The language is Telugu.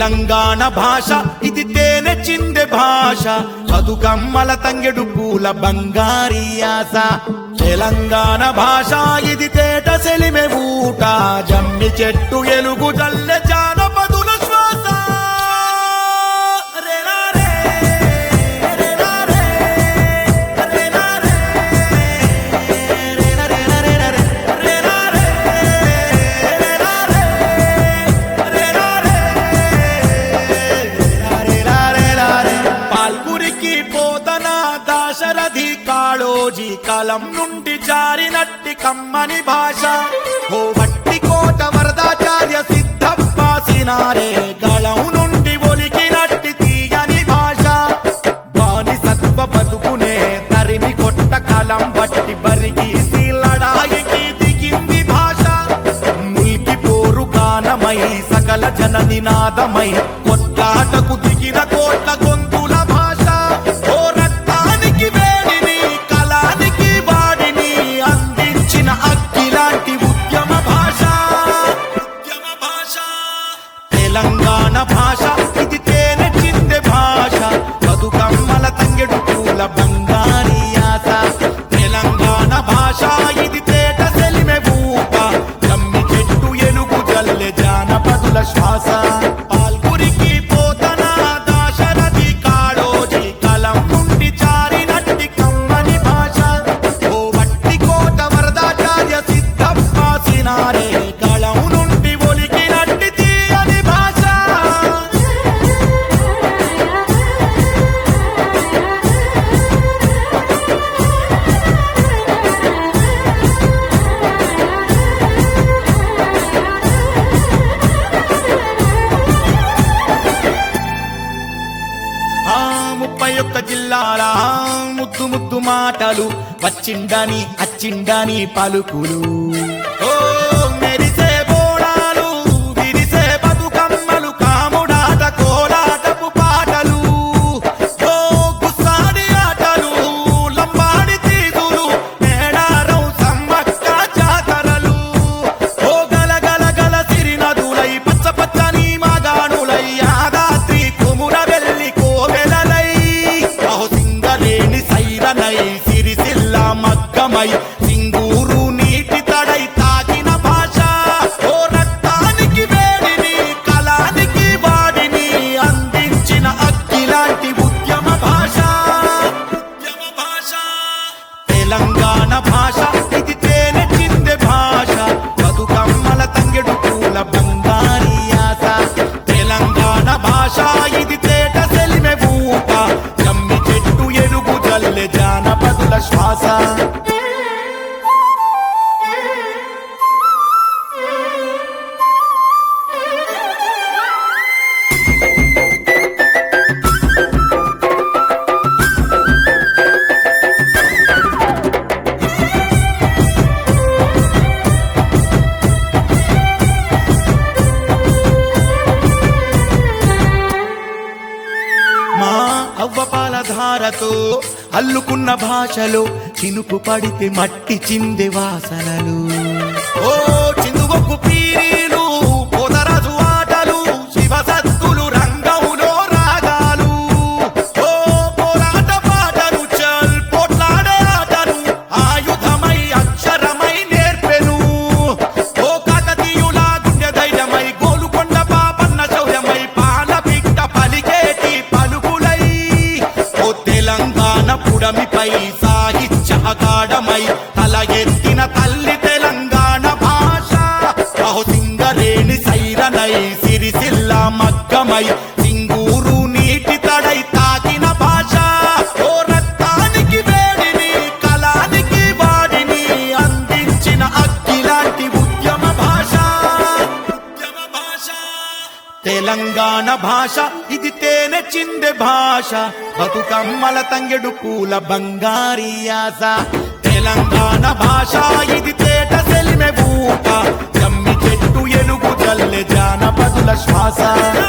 తెలంగాణ భాష ఇది తేనె చిందె భాష బతుకమ్మల తంగెడు పూల బంగారి ఆశ తెలంగాణ భాష ఇది తేట సెలిమె ఊట జమ్మి చెట్టు ఎలుగు జల్లె జానపదుల శ్వాస రేనా రే, రేనా రే, రేనా రే, రేనా రేనా రేనా రే, రేనా రే, రేనా రే, రేనా రే, పాల్గురికి పోతన దాశరథి కాళోజీ కాలం నుండి జారినట్టి కమ్మని భాష ఓ వట్టి కోట వరదాచార్య సిద్ధప్పాసినారే గళం నుండి ఒలికినట్టి తీయని భాష బాని సత్వ బతుకునే తరిమి కొట్ట కాలం బట్టి బరికి లడాయికి దిగింది భాష ముల్కి పోరు గానమై సకల జన నినాదమై కొట్లాటకు దిగిన కోట్ల గొంతుల భాష ఓ రక్తానికి వేడిని కళానికి వాడిని అందించిన అగ్గిలాంటి ఉద్యమ భాష ఉద్యమ భాష తెలంగాణ భాష ఇది తేనె చిందె భాష బతుకమ్మల తంగెడు పూల బంగారి ఆశ తెలంగాణ భాష ఇది తేట సెలిమె ఊట జమ్మి చెట్టు ఎలుగు జల్లె జానపదుల శ్వాస పాల్గురికి పోతన దాశరథి కాళోజీ కలం నుండి జారినట్టి కమ్మని భాష ఓ వట్టి కోట వరదాచార్య సిద్ధప్పాసినారే కళం నుండి ఒలికినట్టి తీయని భాష ఆ ముప్పై ఒక్క జిల్లాల ముద్దు ముద్దు మాటలు వచ్చిండని అచ్చిండని పలుకులు ఓ మెరిసే బోడాలు విరిసే బతుకమ్మలు కాముడాట కోలాటపు పాటలు ఓ గుస్సాడి ఆటలు లంబాడి తీగులు మేడారం సమ్మక్క జాతరలు ఓ గల గల గల సిరినదులై పచ్చ పచ్చని మాగాణులై యాదాద్రి కుముర వెళ్ళి కోవెలలై అహో సింగలేని సైరనై సిరిసిల్ల మగ్గమై సింగూరు నీటి తడై తాకిన భాష ఓ రక్తానికి వేడిని కళానికి వాడిని అందించిన అగ్గిలాంటి ఉద్యమ భాష ఉద్యమ భాష తెలంగాణ భాష ఇది తేనె చిందె భాష బతుకమ్మల తంగెడు పూల బంగారి ఆశ తెలంగాణ భాష ఇది తేట సెలిమె ఊట జమ్మి చెట్టు ఎలుగు జల్లె జానపదుల శ్వాస మా అవ్వపాల ధారతో అల్లుకున్న భాషలో చినుకు పడితే మట్టి చిందె వాసనలు ఓ చిందుగొప్పు పీరీలు పోతరాజు ఆటలు శివసత్తులు రంగములో రాగాలు ఓ పోరాట పాటలు చల్ పోట్లాడే ఆటలు ఆయుధమై అక్షరమై నేర్పెను ఓ కాకతీయుల గుండె ధైర్యమై గోలుకొండ పాపన్న శౌర్యమై పాల బిడ్డ పలికేటి పలుకులై ఓ తెలంగాణ పుడమిపై సాహిత్య అగాఢమై తల ఎత్తిన తల్లి తెలంగాణ భాష అహో సింగరేణి సైరనై సిరిసిల్ల మగ్గమై సింగూరు నీటి తడై తాకిన భాష ఓ రక్తానికి వేడిని కళానికి వాడిని అందించిన అగ్గిలాంటి ఉద్యమ భాష ఉద్యమ భాష తెలంగాణ భాష ఇది తేనె చిందె భాష బతుకమ్మల తంగెడు పూల బంగారి ఆశ తెలంగాణ భాష ఇది తేట సెలిమె ఊట జమ్మి చెట్టు ఎలుగు జల్లె జానపదుల శ్వాస